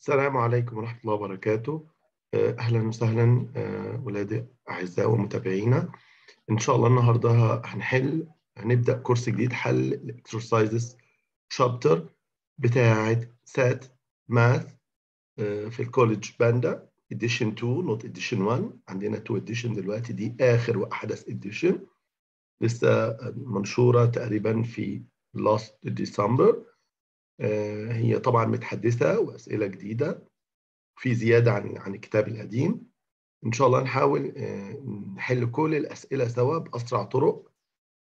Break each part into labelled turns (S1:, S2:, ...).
S1: السلام عليكم ورحمة الله وبركاته آه، أهلا وسهلا آه، ولادي أعزاء ومتابعينا إن شاء الله النهاردة هنحل هنبدأ كورس جديد حل الإكسرسايزز شابتر بتاعة سات ماث في الكوليدج باندا اديشن 2 نوت اديشن 1 عندنا 2 اديشن دلوقتي دي آخر وأحدث اديشن لسه منشورة تقريبا في لاست ديسمبر هي طبعا متحدثة وأسئلة جديدة في زيادة عن عن الكتاب القديم إن شاء الله نحاول نحل كل الأسئلة سوا بأسرع طرق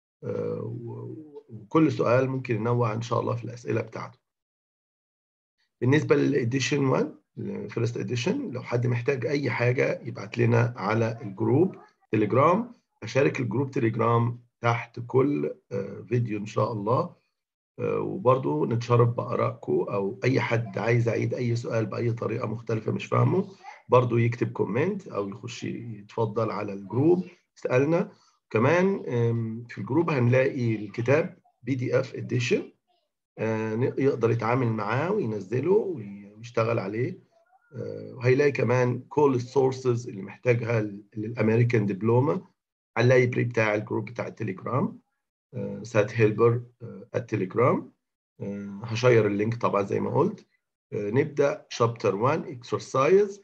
S1: وكل سؤال ممكن ننوع إن شاء الله في الأسئلة بتاعته بالنسبة للإديشن 1 الفيرست إديشن لو حد محتاج أي حاجة يبعت لنا على الجروب تليجرام أشارك الجروب تليجرام تحت كل فيديو إن شاء الله وبرضه نتشرف بآرائكم أو أي حد عايز يعيد أي سؤال بأي طريقة مختلفة مش فاهمه برضه يكتب كومنت أو يخش يتفضل على الجروب يسألنا كمان في الجروب هنلاقي الكتاب بي دي اف اديشن يقدر يتعامل معاه وينزله ويشتغل عليه وهيلاقي كمان كل السورسز اللي محتاجها للامريكان دبلومه على اللايبرري بتاع الجروب بتاع التليجرام سات هيلبر التليجرام هشير اللينك طبعا زي ما قلت نبدا شابتر 1 اكسرسايز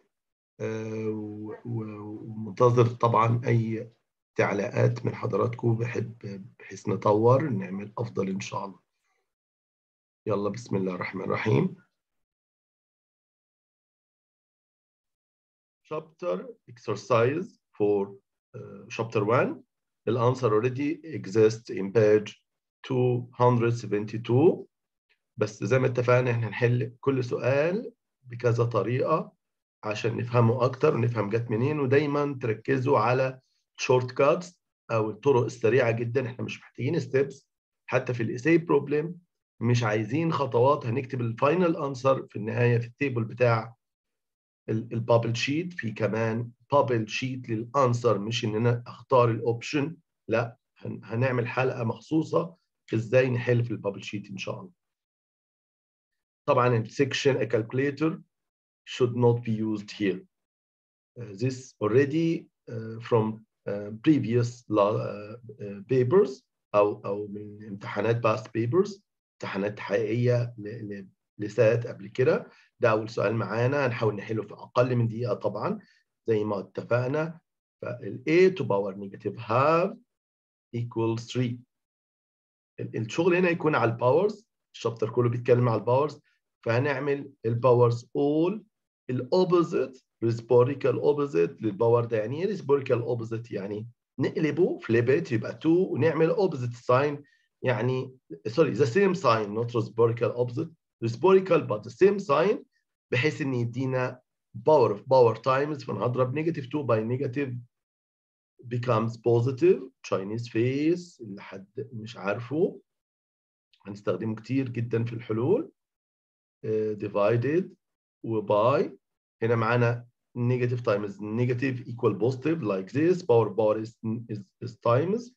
S1: ومنتظر طبعا اي تعليقات من حضراتكم بحب بحيث نطور نعمل افضل ان شاء الله يلا بسم الله الرحمن الرحيم chapter exercise for uh, chapter 1 the answer already exists in page 272 بس زي ما اتفقنا احنا هنحل كل سؤال بكذا طريقة عشان نفهمه أكتر ونفهم جت منين ودايما تركزوا على شورت كاتس أو الطرق السريعة جدا احنا مش محتاجين ستيبس حتى في الايساي بروبلم مش عايزين خطوات هنكتب الفاينل انسر في النهاية في التيبل بتاع البابل شيت في كمان بابل شيت للانسر مش ان انا اختار الاوبشن لا هنعمل حلقه مخصوصه ازاي نحل في البابل شيت ان شاء الله طبعا السكشن a calculator should not be used here uh, this already uh, from uh, previous law, uh, papers او او من امتحانات past papers امتحانات حقيقيه لسات قبل كده ده أول سؤال معانا هنحاول نحله في أقل من دقيقة طبعا زي ما اتفقنا فال A to power negative half equals 3 الشغل هنا يكون على الباورز الشابتر كله بيتكلم على الباورز فهنعمل الباورز all الأوبوزيت reciprocal opposite للباور ده يعني ايه reciprocal opposite يعني نقلبه flip it يبقى 2 ونعمل opposite sign يعني سوري the same sign not reciprocal opposite reciprocal but the same sign بحيث ان يدينا power of power times فنضرب negative 2 by negative becomes positive Chinese face اللي حد مش عارفه هنستخدمه كتير جدا في الحلول uh, divided وباي هنا معانا negative times negative equal positive like this power power is, is, is times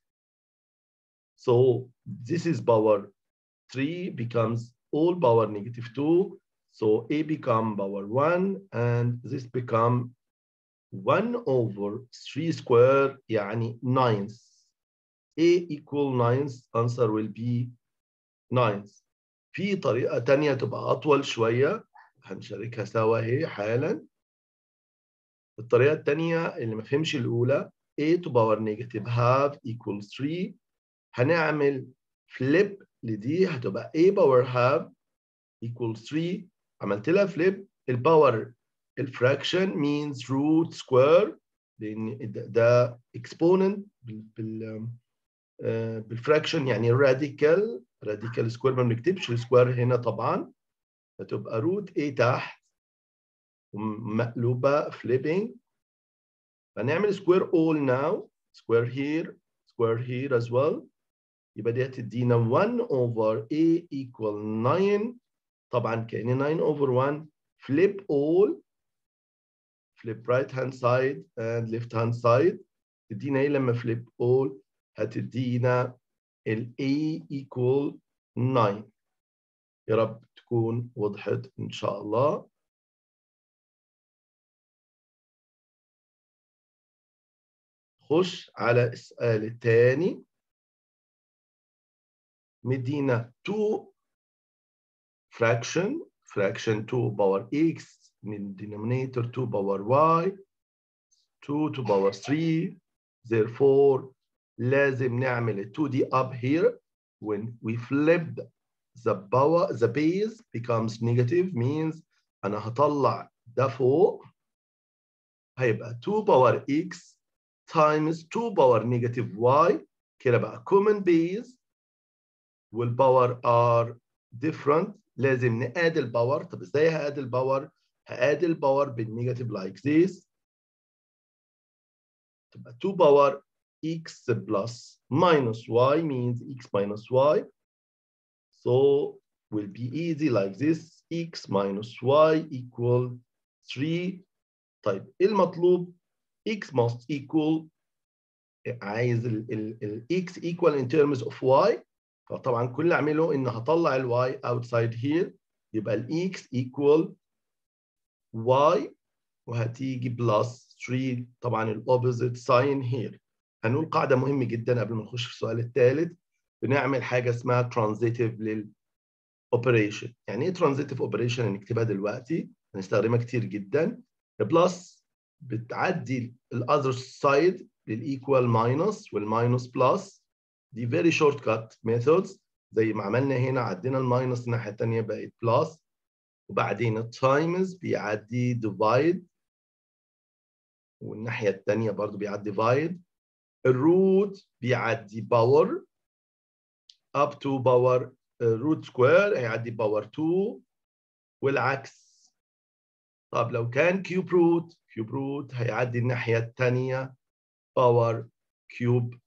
S1: so this is power 3 becomes all power negative 2. So A become power 1 and this become 1 over 3 square يعني 9th. A equal 9th answer will be 9th. في طريقة تانية تبقى أطول شوية هنشاركها سوا اهي حالا. الطريقة التانية اللي ما فهمش الأولى A to power negative half equals 3 هنعمل flip لدي هتبقى a باور half equals 3 عملت لها flip الباور الفراكشن means root square لان ده exponent بال بال بالفراكشن يعني radical radical square ما بنكتبش السكوير هنا طبعا هتبقى root a تحت ومقلوبه flipping فنعمل square all now square here square here as well يبقى دي هتدينا 1 over a equal 9 طبعا كأن 9 over 1 flip all flip right hand side and left hand side تدينا ايه لما flip all هتدينا ال a equal 9 يا رب تكون وضحت ان شاء الله نخش على السؤال الثاني مدينا 2 fraction fraction 2 power x من denominator 2 power y 2 to power 3 therefore لازم نعمل ال 2 دي up here when we flip the power the base becomes negative means انا هطلع ده فوق هيبقى 2 power x times 2 power negative y كده بقى common base والباور are different لازم نقاد الباور طب ازاي هقاد الباور؟ هقاد الباور بالنيجاتيف like this تبقى 2 power x plus minus y means x minus y so will be easy like this x minus y equal 3 طيب ايه المطلوب x must equal عايز ال ال ال x equal in terms of y فطبعا كل اللي اعمله ان هطلع ال y outside here يبقى ال x equal y وهتيجي plus 3 طبعا ال opposite sign here هنقول قاعده مهمه جدا قبل ما نخش في السؤال الثالث بنعمل حاجه اسمها transitive لل operation يعني ايه transitive operation هنكتبها دلوقتي هنستخدمها كتير جدا بلس بتعدي الاذر سايد للايكوال ماينس والماينس بلس دي فيري شورت كات ميثودز زي ما عملنا هنا عدينا الماينس الناحيه الثانيه بقت بلس وبعدين التايمز بيعدي ديفايد والناحيه الثانيه برضو بيعدي ديفايد الروت بيعدي باور up to باور روت سكوير هيعدي باور 2 والعكس طب لو كان كيوب روت كيوب روت هيعدي الناحيه الثانيه باور كيوب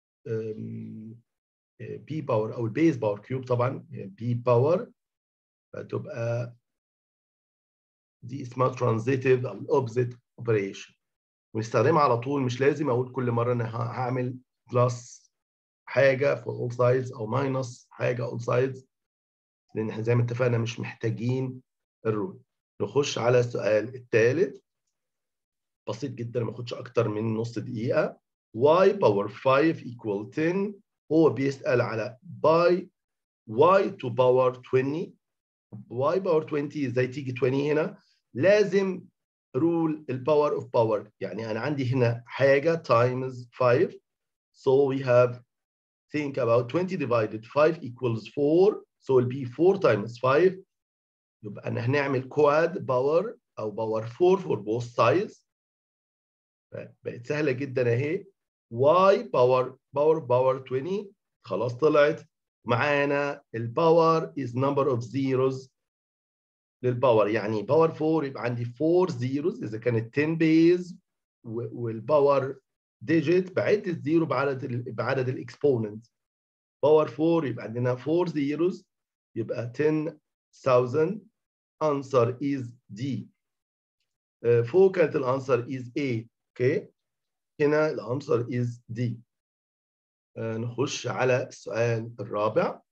S1: بي باور او البيز باور كيوب طبعا بي باور فتبقى دي اسمها ترانزيتيف او الاوبزيت اوبريشن ونستخدمها على طول مش لازم اقول كل مره انا هعمل بلس حاجه في اول سايدز او ماينس حاجه اول سايدز لان احنا زي ما اتفقنا مش محتاجين الرول نخش على السؤال الثالث بسيط جدا ما ياخدش اكتر من نص دقيقه y باور 5 equal 10 هو بيسال على by y to power 20 y باور 20 ازاي تيجي 20 هنا لازم رول الباور اوف باور يعني انا عندي هنا حاجه times 5 so we have think about 20 divided 5 equals 4 so it'll be 4 times 5 يبقى انا هنعمل كواد باور او باور 4 for both sides بقت سهله جدا اهي y باور باور باور 20 خلاص طلعت معانا الباور is number of zeros للباور يعني باور 4 يبقى عندي 4 zeros اذا كانت 10 بيز والباور ديجيت بعد الزيرو بعدد ال بعدد الاكسبوننت باور 4 يبقى عندنا 4 zeros يبقى 10000 answer is D uh, فوق كانت الانسر is A اوكي okay. هنا الانسر is D uh, نخش على السؤال الرابع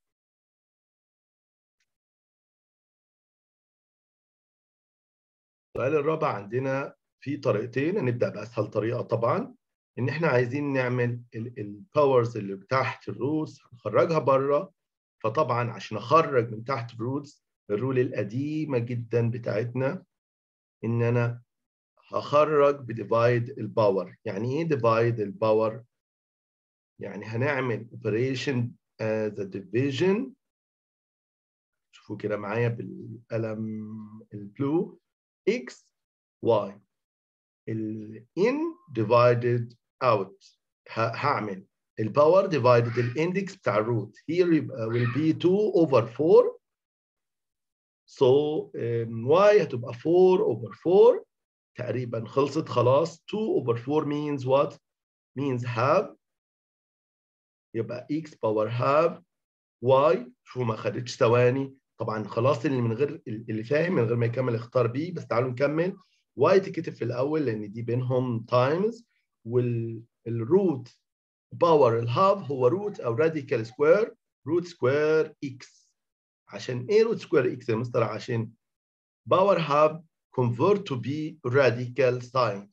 S1: السؤال الرابع عندنا في طريقتين هنبدا باسهل طريقه طبعا ان احنا عايزين نعمل الباورز اللي تحت الروتس هنخرجها بره فطبعا عشان اخرج من تحت الروتس الرول القديمه جدا بتاعتنا ان انا هخرج بديفايد الباور يعني ايه ديفايد الباور يعني هنعمل اوبريشن as a division شوفوا كده معايا بالقلم البلو x y ال in divided out هعمل الباور divided الاندكس بتاع الروت here يبقى will be 2 over 4 so um, y هتبقى 4 over 4 تقريبا خلصت خلاص 2 over 4 means what means half يبقى x power half y شوفوا ما خدتش ثواني طبعا خلاص اللي من غير اللي فاهم من غير ما يكمل اختار بي بس تعالوا نكمل y تكتب في الاول لان دي بينهم times والروت باور الهاف هو روت او راديكال سكوير روت سكوير اكس عشان ايه روت سكوير اكس يا مستر عشان باور هاف convert to be radical sign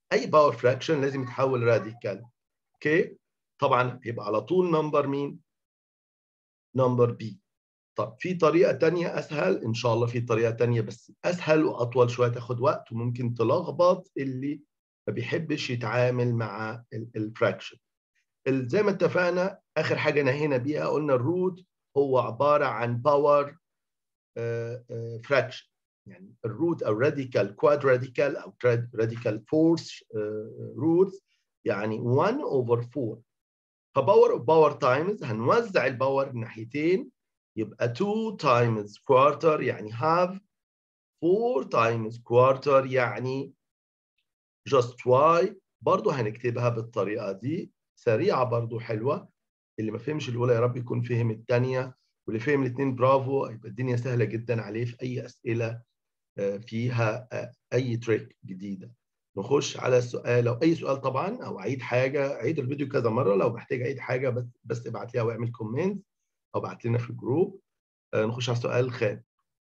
S1: اي باور فراكشن لازم يتحول راديكال اوكي طبعا يبقى على طول نمبر مين نمبر بي طب في طريقه تانية اسهل ان شاء الله في طريقه تانية بس اسهل واطول شويه تاخد وقت وممكن تلخبط اللي ما بيحبش يتعامل مع الفراكشن زي ما اتفقنا اخر حاجه نهينا بيها قلنا الروت هو عباره عن باور فراكشن يعني الروت او راديكال كواد راديكال او راديكال فورس روت يعني 1 اوفر 4 فباور اوف باور تايمز هنوزع الباور ناحيتين يبقى 2 تايمز كوارتر يعني half 4 تايمز كوارتر يعني just y برضه هنكتبها بالطريقه دي سريعه برضه حلوه اللي ما فهمش الاولى يا رب يكون فهم الثانيه واللي فهم الاثنين برافو هيبقى الدنيا سهله جدا عليه في اي اسئله فيها اي تريك جديده نخش على السؤال لو اي سؤال طبعا او اعيد حاجه عيد الفيديو كذا مره لو محتاج اعيد حاجه بس بس ابعت لي او اعمل كومنت او ابعت لنا في الجروب نخش على السؤال الخامس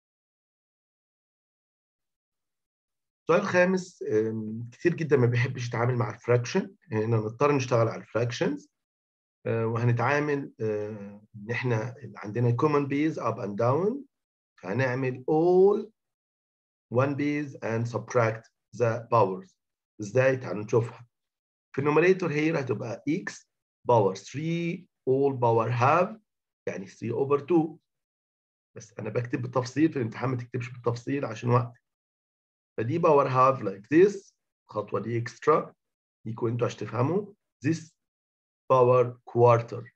S1: السؤال الخامس كتير جدا ما بيحبش يتعامل مع الفراكشن هنا نضطر نشتغل على الفراكشنز وهنتعامل ان احنا عندنا common base up and down فهنعمل all one base and subtract the powers ازاي تعالوا نشوفها في النوميريتور هي هتبقى x باور 3 all power half يعني 3 over 2 بس انا بكتب بالتفصيل في الامتحان ما تكتبش بالتفصيل عشان وقت فدي باور half like this الخطوه دي اكسترا ديكوا انتوا عشان تفهموا this power quarter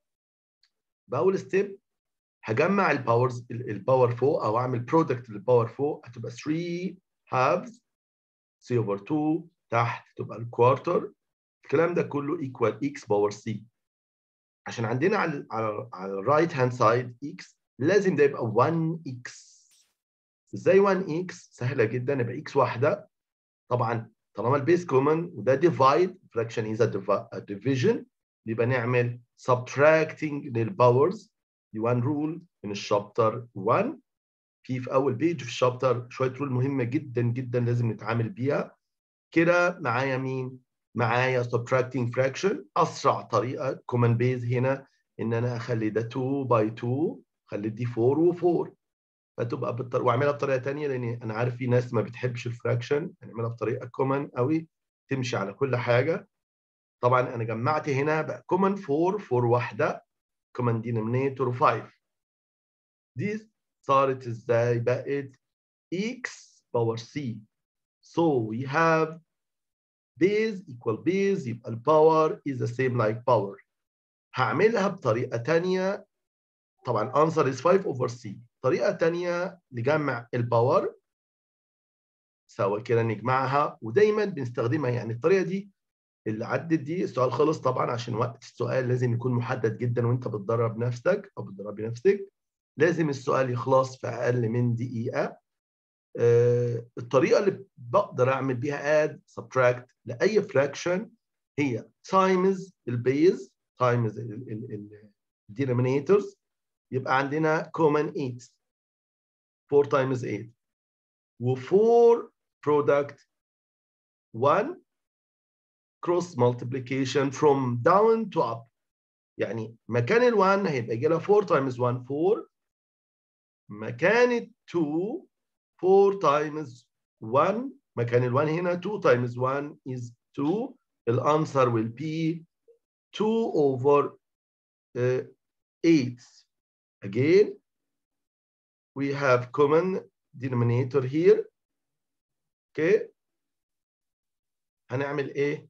S1: باول ستيب هجمع الباورز الباور فوق او اعمل برودكت للباور فوق هتبقى 3 halves 3 over 2 تحت تبقى الكوارتر الكلام ده كله equal x باور c عشان عندنا على على على الرايت هاند سايد x لازم ده يبقى 1x ازاي 1x سهله جدا يبقى x واحده طبعا طالما البيس كومن وده ديفايد فراكشن از ديفيجن يبقى نعمل subtracting للباورز دي 1 رول من الشابتر 1 في في اول بيج في الشابتر شويه رول مهمه جدا جدا لازم نتعامل بيها كده معايا مين؟ معايا subtracting fraction اسرع طريقه كومن بيز هنا ان انا اخلي ده 2 باي 2 اخلي دي 4 و4 فتبقى بالطر... واعملها بطريقه ثانيه لان انا عارف في ناس ما بتحبش الفراكشن هنعملها بطريقه كومن قوي تمشي على كل حاجه طبعا انا جمعت هنا بقى كومن 4 4 واحده كومن دينومينيتور 5 دي صارت ازاي بقت x باور c so we have base equal base يبقى الباور is the same like power هعملها بطريقه ثانيه طبعا answer is 5 over c طريقه ثانيه نجمع الباور سوا كده نجمعها ودايما بنستخدمها يعني الطريقه دي اللي عدت دي السؤال خلص طبعا عشان وقت السؤال لازم يكون محدد جدا وانت بتدرب نفسك او بتدربي نفسك لازم السؤال يخلص في اقل من دقيقه آه الطريقه اللي بقدر اعمل بيها اد سبتراكت لاي فراكشن هي تايمز البيز تايمز الدينومينيتورز يبقى عندنا كومن 8 4 تايمز 8 و4 برودكت 1 cross multiplication from down to up يعني مكان ال 1 هيبقى يجي لها 4 times 1 4 مكان ال 2 4 times 1 مكان ال 1 هنا 2 times 1 is 2 الانسر will be 2 over uh, 8 again we have common denominator here okay هنعمل ايه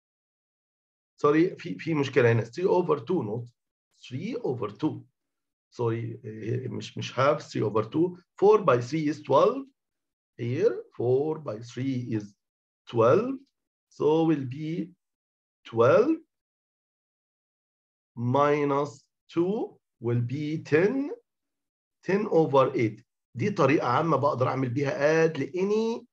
S1: سوري في في مشكله هنا 3 over 2 not 3 over 2 سوري مش مش half 3 over 2 4 by 3 is 12 here 4 by 3 is 12 so will be 12 minus 2 will be 10 10 over 8 دي طريقه عامه بقدر اعمل بيها اد لاني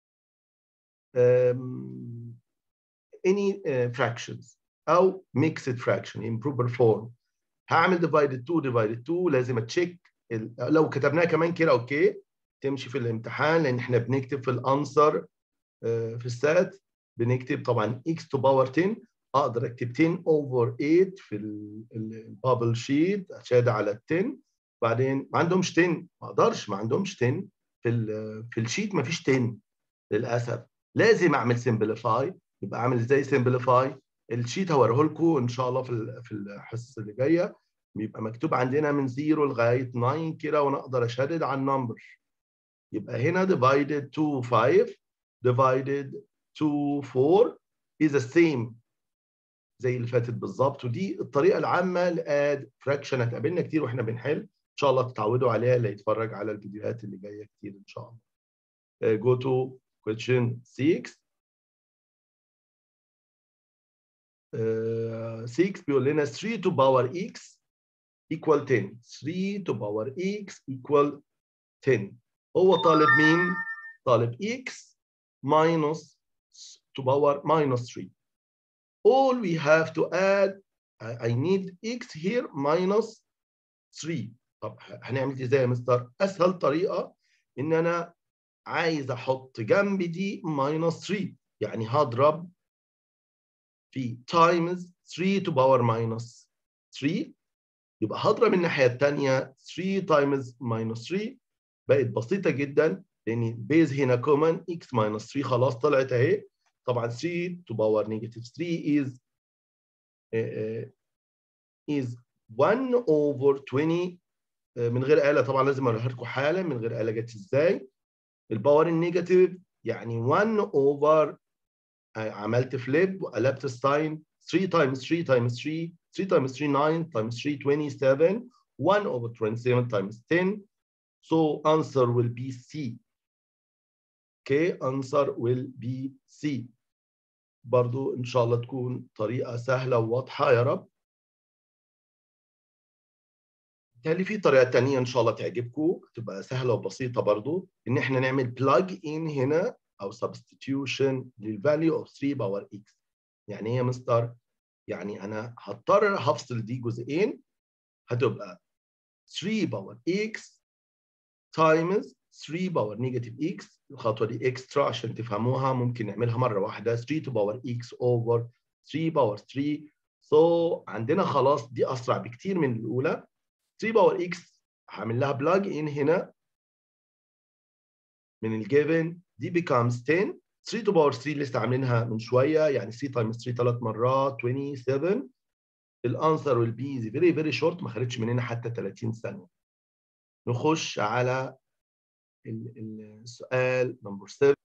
S1: um, any uh, fractions او mixed fraction in proper form هعمل divided 2 divided 2 لازم اتشيك لو كتبناها كمان كده اوكي تمشي في الامتحان لان احنا بنكتب في الانسر في السات بنكتب طبعا x to power 10 اقدر اكتب 10 over 8 في البابل شيت اشاد على ال 10 بعدين ما عندهمش 10 ما اقدرش ما عندهمش 10 في ال في الشيت ما فيش 10 للاسف لازم اعمل سمبليفاي يبقى اعمل ازاي سمبليفاي الشيت هوريه لكم ان شاء الله في في الحصص اللي جايه بيبقى مكتوب عندنا من 0 لغايه 9 كده وانا اقدر اشدد على النمبر يبقى هنا divided to 5 divided to 4 is the same زي اللي فاتت بالظبط ودي الطريقه العامه لاد فراكشن هتقابلنا كتير واحنا بنحل ان شاء الله تتعودوا عليها اللي يتفرج على الفيديوهات اللي جايه كتير ان شاء الله. Uh, go to question 6 uh, 6 بيقول لنا 3 to power x equal 10 3 to power x equal 10 هو طالب مين؟ طالب x minus to power minus 3 all we have to add I need x here minus 3 طب هنعمل ازاي يا مستر؟ اسهل طريقه ان انا عايز احط جنب دي minus 3 يعني هضرب في times 3 to power minus 3 يبقى هضرب الناحيه الثانيه 3 times minus 3 بقت بسيطه جدا لان البيز هنا كومن x minus 3 خلاص طلعت اهي طبعا 3 to power negative 3 is uh, is 1 over 20 uh, من غير آلة طبعا لازم اوريها لكم حالا من غير آلة جت ازاي الباور النيجاتيف يعني 1 over uh, عملت فليب وقلبت الساين 3 times 3 times 3 3 times 3 9 times 3 27 1 over 27 times 10 so answer will be C okay answer will be C برضو إن شاء الله تكون طريقة سهلة وواضحة يا رب بالتالي في طريقة تانية إن شاء الله تعجبكم تبقى سهلة وبسيطة برضو إن إحنا نعمل بلاج إن هنا أو substitution للفاليو of 3 باور x يعني إيه يا مستر؟ يعني أنا هضطر هفصل دي جزئين هتبقى 3 باور x times 3 باور نيجاتيف x الخطوه دي اكسترا عشان تفهموها ممكن نعملها مره واحده 3 to power x over 3 باور 3 سو so, عندنا خلاص دي اسرع بكتير من الاولى 3 باور x هعمل لها بلاج ان هنا من الجيفن دي becomes 10 3 to power 3 لسه عاملينها من شويه يعني 3 times 3 ثلاث مرات 27 الانسر will be very very short ما خدتش مننا حتى 30 ثانيه نخش على السؤال نمبر 7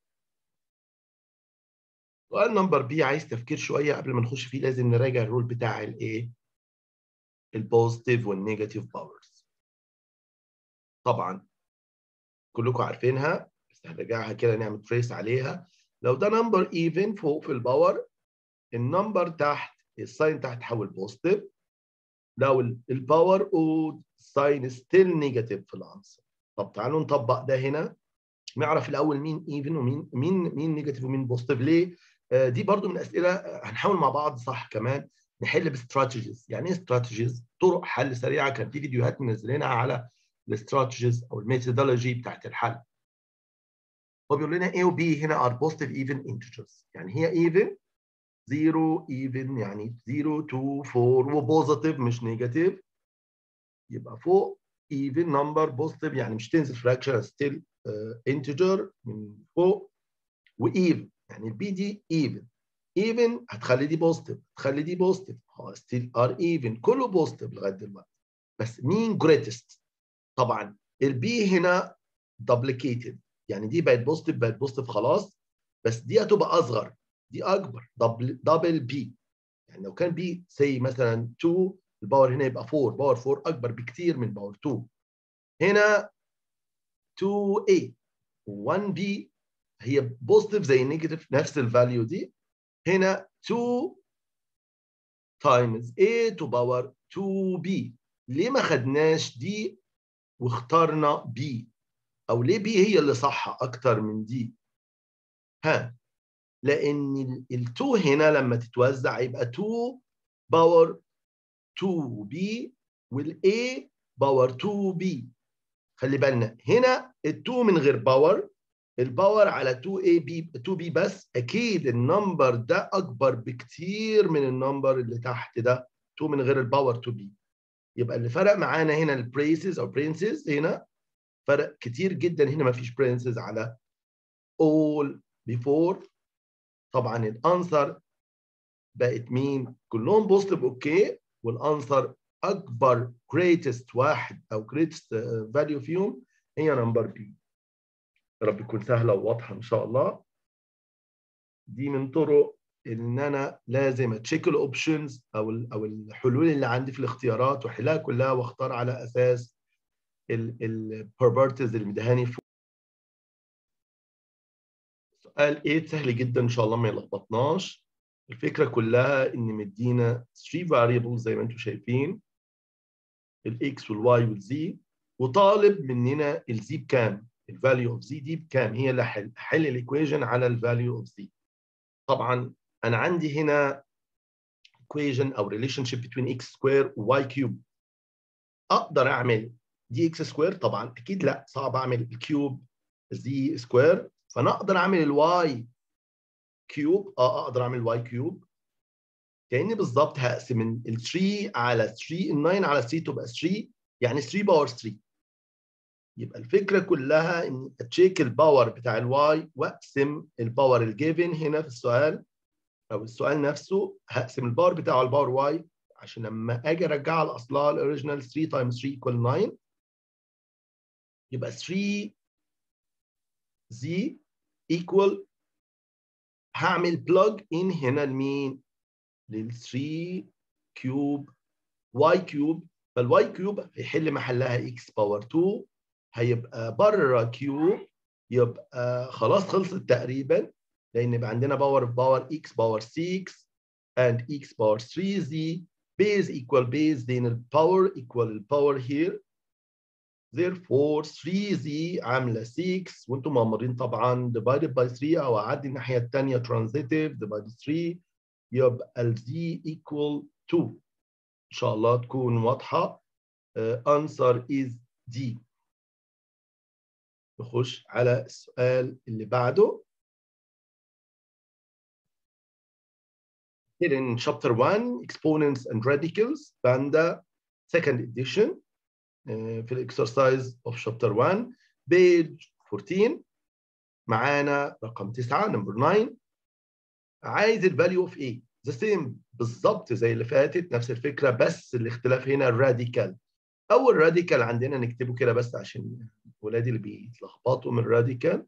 S1: سؤال نمبر بي عايز تفكير شويه قبل ما نخش فيه لازم نراجع الرول بتاع الايه البوزيتيف والنيجاتيف باورز طبعا كلكم عارفينها بس هنراجعها كده نعمل تريس عليها لو ده نمبر ايفن فوق في الباور النمبر تحت الساين تحت تحول بوزيتيف لو الباور اود الساين ستيل نيجاتيف في الانسر طب تعالوا نطبق ده هنا نعرف الاول مين ايفن ومين مين مين نيجاتيف ومين بوزيتيف ليه آه دي برضو من الاسئله هنحاول مع بعض صح كمان نحل باستراتيجيز يعني ايه استراتيجيز طرق حل سريعه كان في فيديوهات منزلينها على الاستراتيجيز او الميثودولوجي بتاعت الحل هو بيقول لنا A و B هنا are positive even integers يعني هي even 0 even يعني 0 2 4 وبوزيتيف مش نيجاتيف يبقى فوق even number positive يعني مش تنزل fraction still uh, integer من فوق وايفن يعني البي دي even even هتخلي دي positive هتخلي دي positive اه still are even كله positive لغايه دلوقتي بس مين greatest طبعا البي هنا duplicated يعني دي بقت positive بقت positive خلاص بس دي هتبقى اصغر دي اكبر دبل دبل بي يعني لو كان بي سي مثلا 2 الباور هنا يبقى 4 باور 4 اكبر بكتير من باور 2 هنا 2a 1b هي بوزيتيف زي نيجاتيف نفس الفاليو دي هنا 2 تايمز a to power 2b ليه ما خدناش دي واخترنا b او ليه b هي اللي صح اكتر من دي ها لان ال2 هنا لما تتوزع يبقى 2 باور 2b والا باور 2b خلي بالنا هنا ال2 من غير باور الباور على 2a b 2b بس اكيد النمبر ده اكبر بكتير من النمبر اللي تحت ده 2 من غير الباور 2b يبقى اللي فرق معانا هنا البريسز او برنسز هنا فرق كتير جدا هنا ما فيش برنسز على all before طبعا الانسر بقت مين؟ كلهم بوزيتيف اوكي والانسر اكبر greatest واحد او greatest value فيهم هي نمبر بي يا رب تكون سهله وواضحه ان شاء الله دي من طرق ان انا لازم اتشيك الاوبشنز او او الحلول اللي عندي في الاختيارات واحلها كلها واختار على اساس البروبرتيز اللي مدهاني فوق سؤال 8 سهل جدا ان شاء الله ما يلخبطناش الفكره كلها ان مدينا 3 variables زي ما انتم شايفين الاكس والواي والزي وطالب مننا الزي بكام الفاليو اوف زي دي بكام هي اللي حل حل الايكويشن على الفاليو اوف زي طبعا انا عندي هنا equation او relationship between x square و y cube اقدر اعمل دي اكس سكوير طبعا اكيد لا صعب اعمل الكيوب زي سكوير فانا اقدر اعمل الواي كيوب اه اقدر اعمل واي كيوب كاني بالظبط هقسم ال 3 على 3 ال 9 على 3 تبقى 3 يعني 3 باور 3 يبقى الفكره كلها اني اتشيك الباور بتاع الواي واقسم الباور الجيفن هنا في السؤال او السؤال نفسه هقسم الباور بتاعه على الباور واي عشان لما اجي ارجعها لاصلها الاوريجينال 3 تايمز 3 ايكوال 9 يبقى 3 زي ايكوال هعمل بلج ان هنا لمين؟ لل 3 كيوب واي كيوب فالواي كيوب هيحل محلها اكس باور 2 هيبقى بره كيوب يبقى خلاص خلصت تقريبا لان يبقى عندنا باور اوف باور اكس باور 6 and x باور 3 z base equal base then الباور equal الباور here therefore 3z عامله 6 وانتم مأمرين طبعا divided by 3 او اعدي الناحيه الثانيه transitive divided 3 يبقى ال z equal 2 ان شاء الله تكون واضحه uh, answer is D نخش على السؤال اللي بعده Here in chapter 1 exponents and radicals Banda second edition uh, في الاكسرسايز of chapter 1 page 14 معانا رقم 9 نمبر 9 عايز الفاليو اوف A the same بالظبط زي اللي فاتت نفس الفكره بس الاختلاف هنا الراديكال اول راديكال عندنا نكتبه كده بس عشان ولادي اللي بيتلخبطوا من الراديكال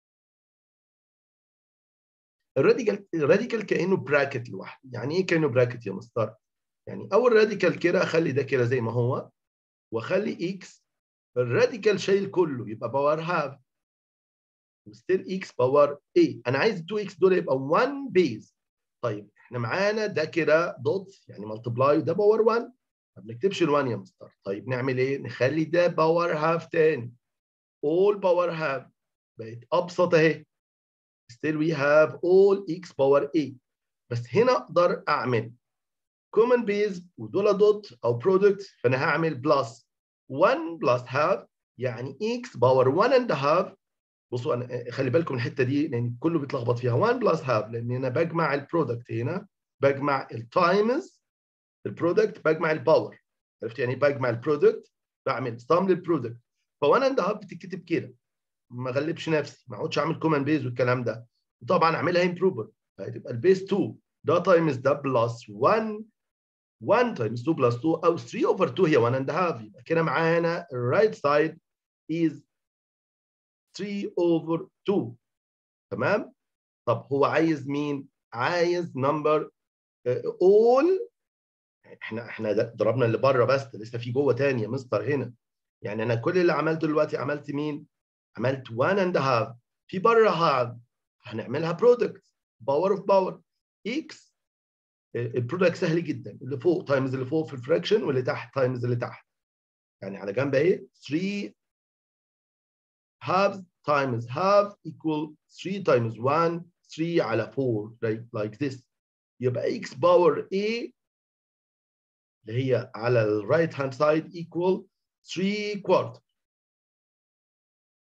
S1: الراديكال الراديكال كانه براكت لوحده يعني ايه كانه براكت يا مستر يعني اول راديكال كده اخلي ده كده زي ما هو واخلي اكس الراديكال شايل كله يبقى باور هاف وستيل اكس باور اي انا عايز 2 اكس دول يبقى 1 بيز طيب احنا معانا ده كده دوت يعني ملتبلاي ده باور 1 ما بنكتبش ال1 يا مستر طيب نعمل ايه نخلي ده باور هاف تاني all باور هاف بقت ابسط اهي still we have all x power a بس هنا اقدر اعمل common base ودول دوت او product فانا هعمل بلس 1 بلس half يعني x باور 1 and a half بصوا انا خلي بالكم الحته دي لان كله بيتلخبط فيها 1 بلس half لان انا بجمع البرودكت هنا بجمع التايمز البرودكت بجمع الباور عرفت يعني بجمع البرودكت بعمل سم للبرودكت ف1 اند هاف بتتكتب كده ما اغلبش نفسي ما اقعدش اعمل كومن بيز والكلام ده وطبعا اعملها امبروفر فهتبقى البيز 2 ده تايمز ده بلس 1 1 تايمز 2 بلس 2 او 3 اوفر 2 هي 1 اند هاف يبقى كده معانا الرايت سايد از 3 اوفر 2 تمام طب هو عايز مين عايز نمبر اول احنا احنا ضربنا اللي بره بس لسه في جوه تاني يا مستر هنا يعني انا كل اللي عملته دلوقتي عملت مين عملت 1 اند هاف في بره هاف هنعملها برودكت باور اوف باور اكس البرودكت سهل جدا اللي فوق تايمز اللي فوق في الفراكشن واللي تحت تايمز اللي تحت يعني على جنب اهي 3 halves times half equal 3 times 1 3 على 4 like, like this يبقى x power a اللي هي على الرايت هاند سايد equal 3 quarter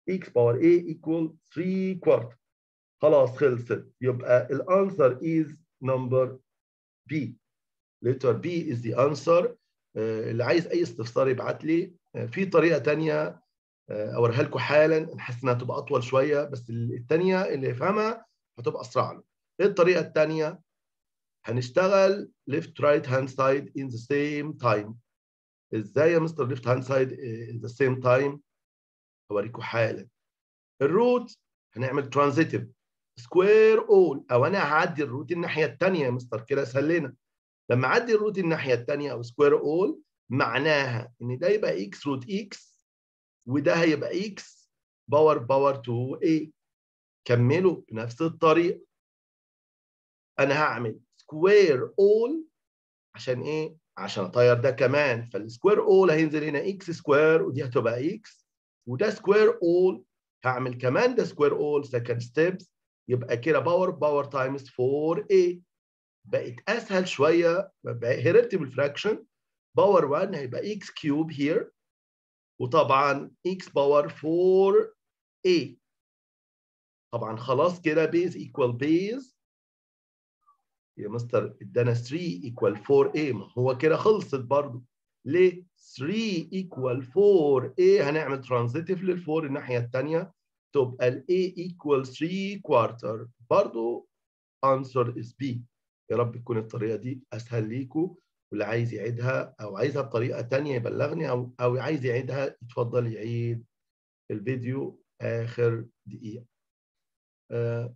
S1: x باور a equal 3 كوارتر خلاص خلصت يبقى الانسر is number B letter B is the answer اللي عايز اي استفسار يبعت لي في طريقه ثانيه اوريها لكم حالا حاسس انها تبقى اطول شويه بس الثانيه اللي يفهمها هتبقى اسرع له ايه الطريقه الثانيه هنشتغل left right hand side in the same time ازاي يا مستر left hand side in the same time هوريكم حالا الروت هنعمل transitive square all او انا هعدي الروت الناحيه الثانيه يا مستر كده سلينا لما اعدي الروت الناحيه الثانيه او سكوير اول معناها ان ده يبقى اكس روت اكس وده هيبقى اكس باور باور 2 a كملوا بنفس الطريقه انا هعمل سكوير اول عشان ايه عشان اطير ده كمان فالسكوير اول هينزل هنا اكس سكوير ودي هتبقى اكس وده سكوير اول هعمل كمان ده سكوير اول سكند ستيبس يبقى كده باور باور تايمز 4a بقت اسهل شويه هربت بالفراكشن باور 1 هيبقى اكس كيوب هير وطبعا اكس باور 4a طبعا خلاص كده بيز ايكوال بيز يا مستر ادانا 3 ايكوال 4a ما هو كده خلصت برضو ليه 3 ايكوال 4a هنعمل ترانزيتيف لل4 الناحيه الثانيه تبقى ال a equal 3 quarter برضو answer is B يا رب تكون الطريقة دي أسهل ليكم واللي عايز يعيدها أو عايزها بطريقة تانية يبلغني أو أو عايز يعيدها يتفضل يعيد الفيديو آخر دقيقة. آه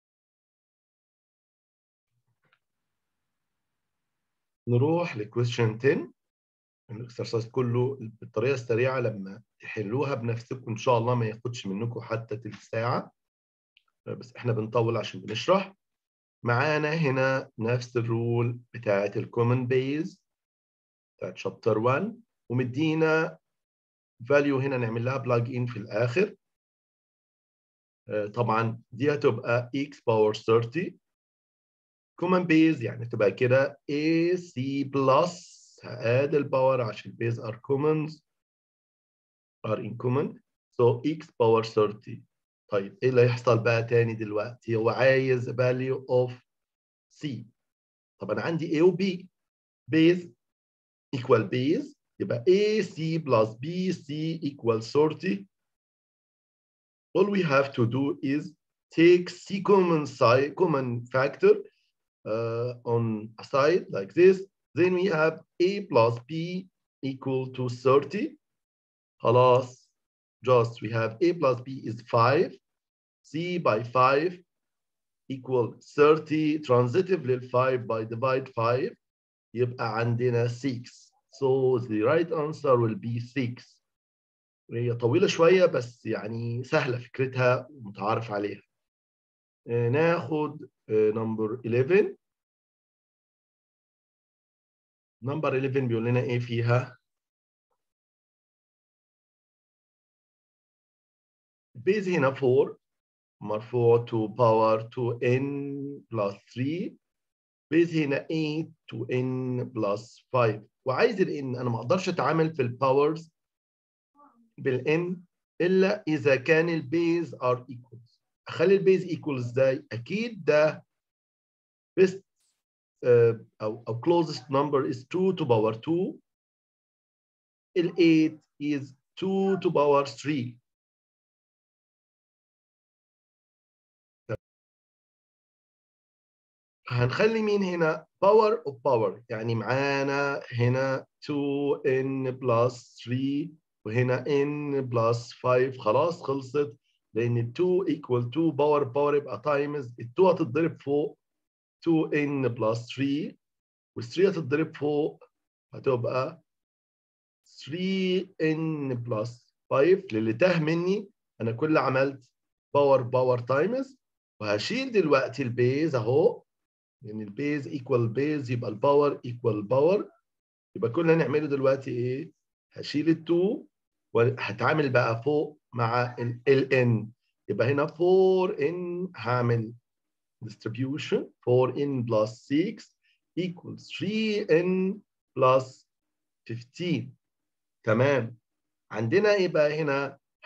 S1: نروح لكويشن 10 الاكسرسايز كله بالطريقه السريعه لما تحلوها بنفسكم ان شاء الله ما ياخدش منكم حتى تلت ساعه بس احنا بنطول عشان بنشرح معانا هنا نفس الرول بتاعه الكومن بيز بتاعت شابتر 1 ومدينا فاليو هنا نعمل لها بلاج ان في الاخر طبعا دي هتبقى x باور 30 كومن بيز يعني تبقى كده ac بلس هاد الباور عشان بيز are commons are in common so x power 30 طيب ايه اللي هيحصل بقى تاني دلوقتي هو عايز value of c طب انا عندي a و b base equal base يبقى ac plus bc equal 30 all we have to do is take c common side common factor uh, on a side like this then we have a plus b equal to 30 خلاص just we have a plus b is 5 c by 5 equal 30 transitive لل 5 by divide 5 يبقى عندنا 6 so the right answer will be 6 هي طويلة شوية بس يعني سهلة فكرتها ومتعارف عليها ناخد نمبر 11 نمبر 11 بيقول لنا ايه فيها بيز هنا 4 مرفوع to power to n plus 3 بيز هنا 8 to n plus 5 وعايز ال n انا ما اقدرش اتعامل في الباورز بالان الا اذا كان البيز ار equals اخلي البيز equal ازاي اكيد ده best uh, او او closest number is 2 to power 2 ال 8 is 2 to power 3 هنخلي مين هنا power of power يعني معانا هنا 2n plus 3 وهنا n plus 5 خلاص خلصت لان 2 equal 2 باور باور يبقى تايمز ال 2 هتتضرب فوق 2n plus 3 وال 3 هتتضرب فوق هتبقى 3n plus 5 للي تاه مني انا كل عملت باور باور تايمز وهشيل دلوقتي البيز اهو لان البيز ايكوال بيز يبقى الباور ايكوال باور يبقى كل اللي هنعمله دلوقتي ايه؟ هشيل ال 2 وهتعامل بقى فوق مع ال ان يبقى هنا 4n هعمل distribution 4n plus 6 equals 3n plus 15 تمام عندنا ايه بقى هنا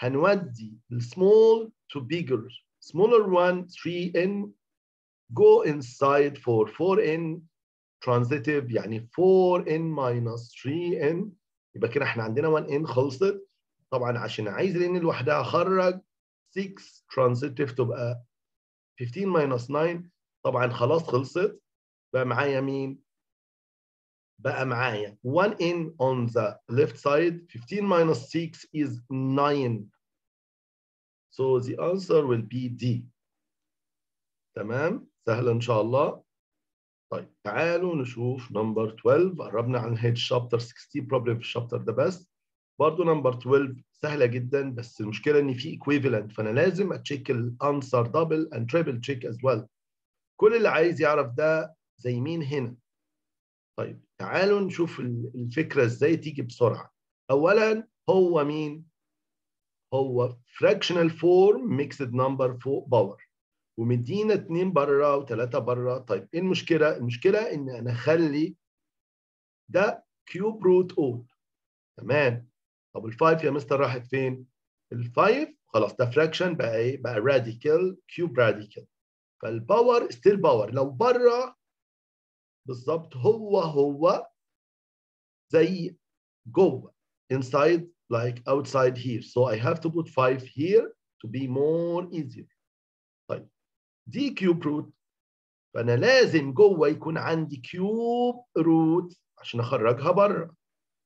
S1: هنودي السمول to bigger smaller one 3n go inside for 4n transitive يعني 4n minus 3n يبقى كده احنا عندنا 1n خلصت طبعا عشان عايز n لوحدها اخرج 6 transitive تبقى 15 minus 9 طبعا خلاص خلصت بقى معايا مين؟ بقى معايا 1 in on the left side 15 minus 6 is 9 so the answer will be D تمام سهلة إن شاء الله طيب تعالوا نشوف نمبر 12 قربنا عن هيد شابتر 16 بروبلم في الشابتر ده بس برضه نمبر 12 سهلة جدا بس المشكلة إن في equivalent فأنا لازم أتشيك الأنسر دبل and triple check as well كل اللي عايز يعرف ده زي مين هنا طيب تعالوا نشوف الفكرة ازاي تيجي بسرعة أولا هو مين؟ هو fractional form mixed number power ومدينا اتنين بره وتلاتة بره طيب ايه المشكلة؟ المشكلة ان انا اخلي ده كيوب روت اول تمام طب الفايف يا مستر راحت فين؟ الفايف خلاص ده فراكشن بقى ايه؟ بقى راديكال كيوب راديكال فالباور ستيل باور لو بره بالظبط هو هو زي جوه inside like outside here so I have to put 5 here to be more easier طيب دي كيوب روت فأنا لازم جوه يكون عندي كيوب روت عشان أخرجها بره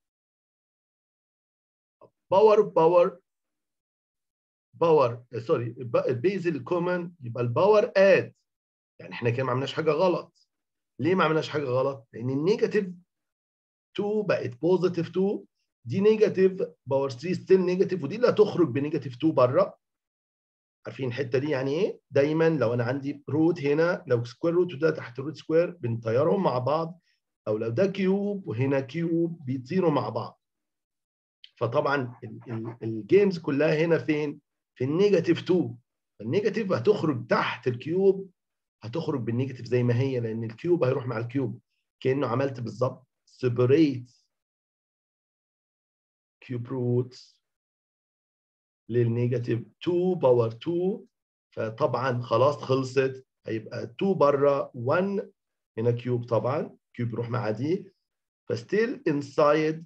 S1: باور باور باور سوري البيز الكومن يبقى الباور اد يعني احنا كده ما عملناش حاجه غلط ليه ما عملناش حاجه غلط؟ لان النيجاتيف 2 بقت بوزيتيف 2 دي نيجاتيف باور 3 ستيل نيجاتيف ودي اللي هتخرج بنيجاتيف 2 بره عارفين الحته دي يعني ايه؟ دايما لو انا عندي روت هنا لو سكوير روت وده تحت روت سكوير بنطيرهم مع بعض او لو ده كيوب وهنا كيوب بيطيروا مع بعض فطبعا الجيمز كلها هنا فين؟ في النيجاتيف 2 النيجاتيف هتخرج تحت الكيوب هتخرج بالنيجاتيف زي ما هي لان الكيوب هيروح مع الكيوب كانه عملت بالظبط separate كيوب روت للنيجاتيف 2 باور 2 فطبعا خلاص خلصت هيبقى 2 بره 1 هنا كيوب طبعا كيوب يروح مع دي فستيل inside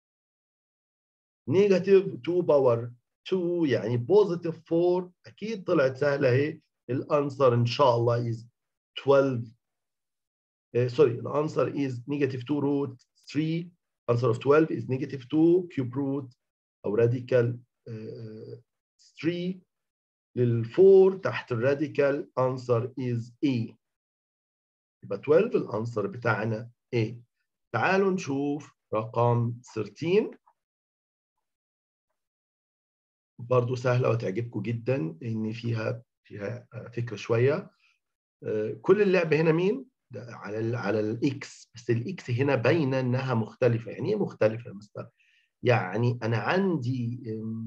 S1: نيجاتيف 2 باور 2 يعني بوزيتيف 4 اكيد طلعت سهله اهي الانسر ان شاء الله is 12 سوري الانسر is negative 2 root 3 answer of 12 is negative 2 cube root او radical uh, 3 لل4 تحت الراديكال answer is A يبقى 12 الانسر بتاعنا A تعالوا نشوف رقم 13 برضو سهلة وتعجبكم جدا إن فيها فيها فكرة شوية كل اللعب هنا مين؟ على ال على الاكس بس الاكس هنا باينه انها مختلفه يعني ايه مختلفه يا مستر؟ يعني انا عندي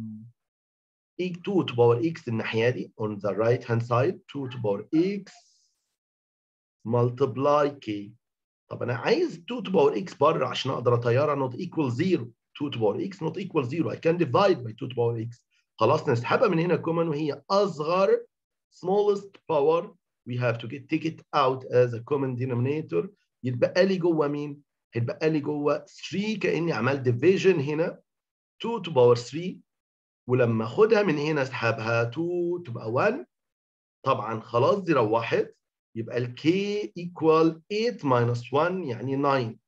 S1: 2 to power x الناحيه دي on the right hand side 2 to power x multiply k طب انا عايز 2 to power x بره عشان اقدر اطيرها not equal 0 2 to power x not equal 0 I can divide by 2 to power x خلاص نسحبها من هنا كومن وهي اصغر smallest power we have to get take it out as a common denominator يتبقى لي جوه مين؟ هيتبقى لي جوه 3 كاني عملت division هنا 2 to power 3 ولما اخدها من هنا اسحبها 2 تبقى 1 طبعا خلاص دي روحت يبقى ال k equal 8 minus 1 يعني 9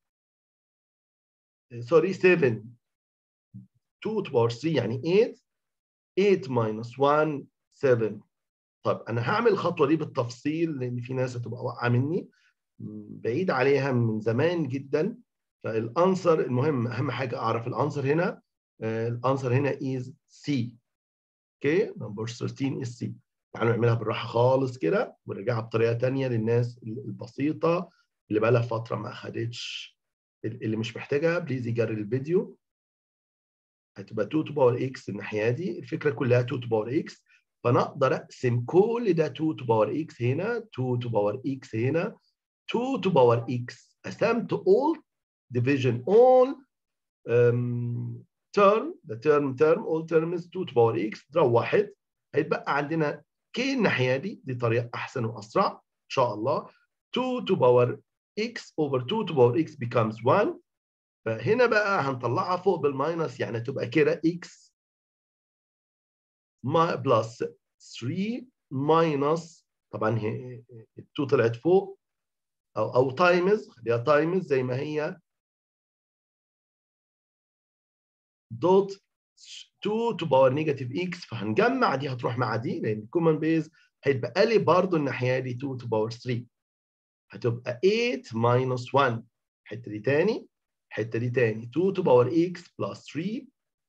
S1: سوري 7 2 to power 3 يعني 8 8 minus 1 7 طب انا هعمل الخطوه دي بالتفصيل لان في ناس هتبقى واقعه مني بعيد عليها من زمان جدا فالانسر المهم اهم حاجه اعرف الانسر هنا الانسر هنا از سي اوكي نمبر 13 از سي تعالوا نعملها بالراحه خالص كده ونرجعها بطريقه ثانيه للناس البسيطه اللي بقى لها فتره ما اخدتش اللي مش محتاجها بليز يجري الفيديو هتبقى 2 تو باور اكس الناحيه دي الفكره كلها 2 تو باور اكس فانا اقدر اقسم كل ده 2 تو باور اكس هنا 2 تو باور اكس هنا 2 تو باور اكس قسمت all division all um, term the term term all terms 2 to power x روحت هيتبقى عندنا k الناحيه دي دي طريقه احسن واسرع ان شاء الله 2 to power x over 2 to power x becomes 1 فهنا بقى هنطلعها فوق بالماينس يعني تبقى كده x بلس 3 ماينس طبعا هي ال 2 طلعت فوق او او تايمز خليها تايمز زي ما هي دوت 2 to power negative x فهنجمع دي هتروح مع دي لان الكومن بيز هيتبقى لي برضه الناحيه دي 2 to power 3 هتبقى 8 minus 1 الحته دي تاني الحته دي تاني 2 to power x plus 3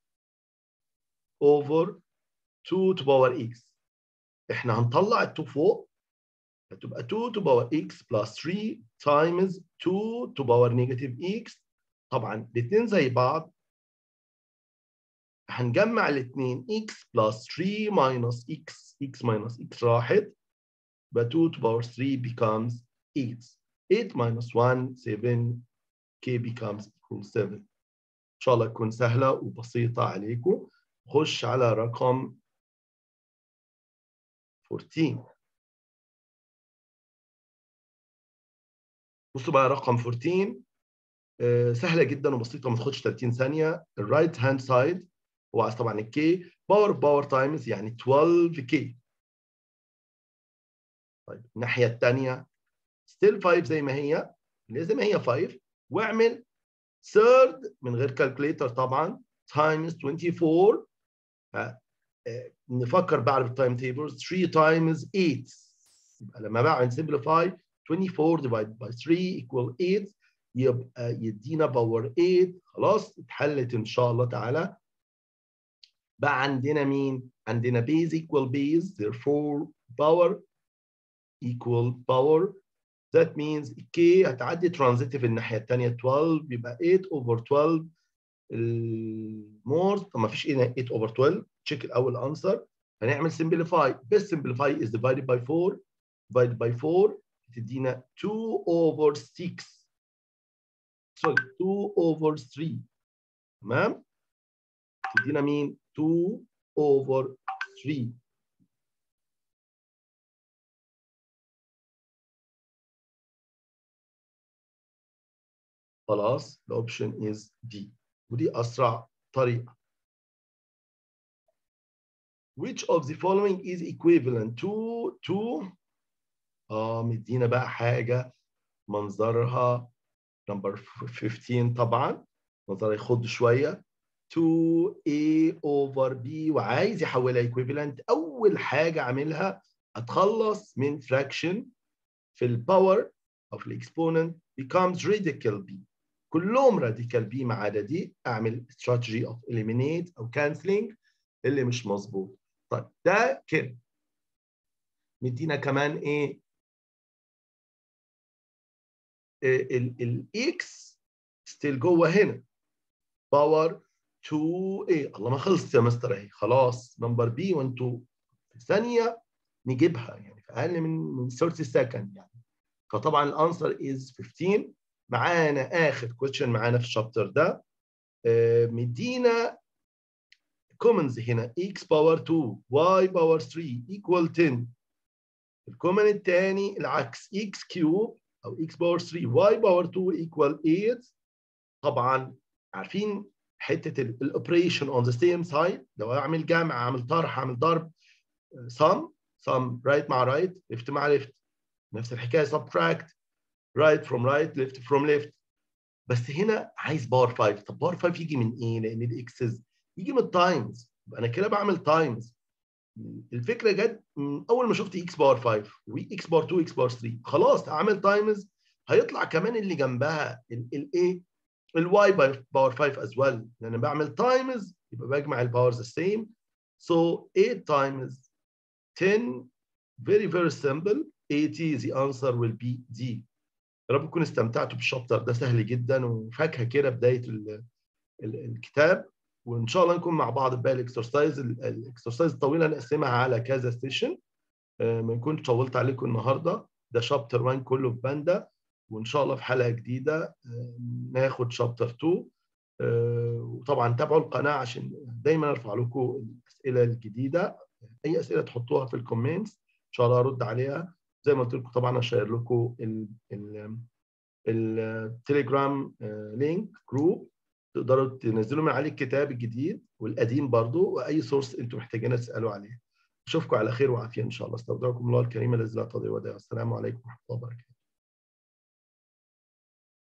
S1: over 2 to power x احنا هنطلع ال 2 فوق هتبقى 2 to power x plus 3 times 2 to power negative x طبعا الاثنين زي بعض هنجمع الاثنين x plus 3 minus x x minus x راحت يبقى 2 to power 3 becomes 8 8 minus 1 7 k becomes equal 7 ان شاء الله تكون سهله وبسيطه عليكم خش على رقم 14 بصوا بقى رقم 14 آه، سهله جدا وبسيطه ما تاخدش 30 ثانيه الرايت هاند سايد هو عايز طبعا الكي باور باور تايمز يعني 12 كي طيب الناحيه الثانيه ستيل 5 زي ما هي زي ما هي 5 واعمل ثيرد من غير كالكوليتر طبعا تايمز 24 ها نفكر بقى بالتايم تيبلز 3 تايمز 8 يبقى لما بعمل سمبليفاي 24 divided by 3 equal 8 يبقى يدينا باور 8 خلاص اتحلت ان شاء الله تعالى بقى عندنا مين؟ عندنا base equal base therefore power equal power that means k هتعدي transitive الناحية الثانية 12 يبقى 8 over 12 المور طب ما فيش هنا 8 over 12 تشيك الأول answer هنعمل simplify best simplify is divided by 4 divided by 4 تدينا 2 over 6 sorry 2 over 3 تمام تدينا مين 2 over 3 خلاص الاوبشن از دي ودي اسرع طريقه which of the following is equivalent to to اه مدينا بقى حاجه منظرها نمبر 15 طبعا منظرها يخض شويه 2a over b وعايز يحولها equivalent اول حاجه اعملها اتخلص من fraction في الباور او في الاكسبوننت becomes radical b كلهم radical b ما عدا دي اعمل strategy of eliminate او canceling اللي مش مظبوط طيب ده كده مدينا كمان ايه الاكس ستيل جوه هنا باور 2 a الله ما خلصت يا مستر اهي خلاص نمبر بي وانتوا في ثانيه نجيبها يعني في اقل من من 30 سكند يعني فطبعا الانسر از 15 معانا اخر كويشن معانا في الشابتر ده آه، مدينا كومنز هنا x باور 2 y باور 3 equal 10 الكومن الثاني العكس x كيوب او x باور 3 y باور 2 equal 8 طبعا عارفين حته الاوبريشن اون ذا سيم سايد لو اعمل جمع اعمل طرح اعمل ضرب sum sum right مع right left مع left نفس الحكايه subtract right from right left from left بس هنا عايز باور 5 طب باور 5 يجي من ايه؟ لان الاكسز يجي من التايمز انا كده بعمل تايمز الفكره جت من اول ما شفت اكس باور 5 واكس باور 2 اكس باور 3 خلاص اعمل تايمز هيطلع كمان اللي جنبها الايه الواي باور 5 as well لان بعمل تايمز يبقى بجمع الباورز السيم so 8 times 10 very very simple 80 the answer will be D يا رب تكونوا استمتعتوا بالشابتر ده سهل جدا وفاكهه كده بدايه ال ال الكتاب وان شاء الله نكون مع بعض بقى الاكسرسايز الاكسرسايز الطويله نقسمها على كذا ستيشن ما نكونش طولت عليكم النهارده ده شابتر 1 كله في باندا وان شاء الله في حلقه جديده ناخد شابتر 2 وطبعا تابعوا القناه عشان دايما ارفع لكم الاسئله الجديده اي اسئله تحطوها في الكومنتس ان شاء الله ارد عليها زي ما قلت لكم طبعا اشير لكم التليجرام لينك جروب تقدروا تنزلوا من عليه الكتاب الجديد والقديم برضو واي سورس انتم محتاجين تسالوا عليه اشوفكم على خير وعافيه ان شاء الله استودعكم الله الكريم الذي لا تضيع ودائع السلام عليكم ورحمه الله وبركاته